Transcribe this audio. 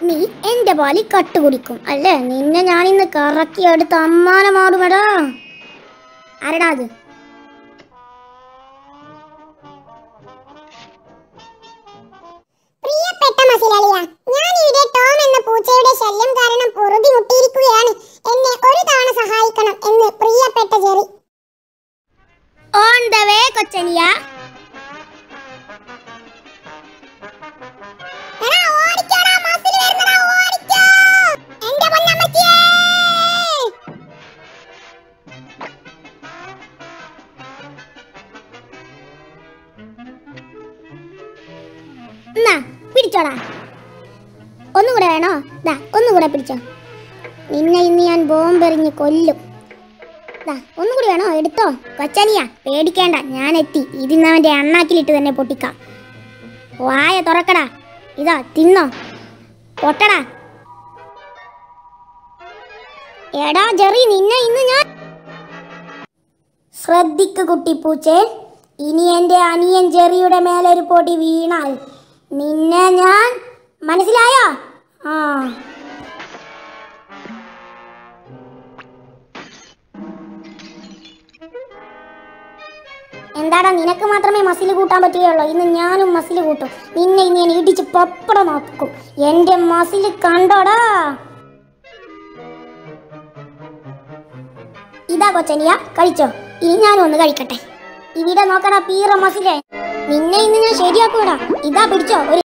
നീ എന്റെ പാലി കട്ട് കുടിക്കും അല്ലേ നിന്നെ ഞാൻ ഇന്ന് കറക്കി എടുത്ത് അമ്മാനമാടുമെടാ ആരടാ അത് പ്രിയപ്പെട്ട മസിലാളിയ ഞാൻ ഇവിടെ ടോം എന്ന പൂച്ചയുടെ ശല്യം കാരണം പൊറുതി മുട്ടിയിരിക്കുകയാണ് എന്നെ ഒരു തവണ സഹായിക്കണം എന്ന് പ്രിയപ്പെട്ട ജെറി ഓൺ ദ വേ കൊച്ചനിയ എടാ, ഓടിക്കോടാ, മസിൽ വരുന്നെടാ, ഓടിക്കോ. എന്റെ പൊന്നമ്മച്ചിയേ. എന്നാ പിടിച്ചോടാ ഒന്നുകൂടെ വേണോ ദാ ഒന്നുകൂടെ പിടിച്ചോ നിന്നെ ഇന്ന് ഞാൻ ബോംബെറിഞ്ഞ് കൊല്ലും ദാ ഒന്നുകൂടി വേണോ എടുത്തോ കൊച്ചനിയ പേടിക്കേണ്ട ഞാൻ എത്തി ഇതിന്ന് അവന്റെ അണ്ണാക്കിലിട്ട് തന്നെ പൊട്ടിക്കാം വായ തുറക്കടാ ഇതാ തിന്നോ പൊട്ടടാ എടാ ജെറി നിന്നെ ഇന്ന് ഞാൻ ശ്രദ്ധിക്ക് കുട്ടിപ്പൂച്ചേ ഇനി എൻ്റെ അനിയൻ ജെറിയുടെ മേലെ ഒരു പൊടി വീണാൽ നിന്നെ ഞാൻ മനസ്സിലായോ ആ എന്താടാ നിനക്ക് മാത്രമേ മസിൽ കൂട്ടാൻ പറ്റുകയുള്ളൂ ഇന്ന് ഞാനും മസിൽ കൂട്ടും നിന്നെ ഇന്ന് ഞാൻ ഇടിച്ച് പപ്പടം നോക്കും എൻ്റെ മസിൽ കണ്ടോടാ ഇതാ കൊച്ചനിയ കഴിച്ചോ ഇനി ഞാനും ഒന്ന് കഴിക്കട്ടെ ഇവിടെ നോക്കടാ പീറ മസിലേ നിന്നെ ഇന്ന് ഞാൻ ശരിയാക്കൂടാ ഇതാ പിടിച്ചോ ഒരു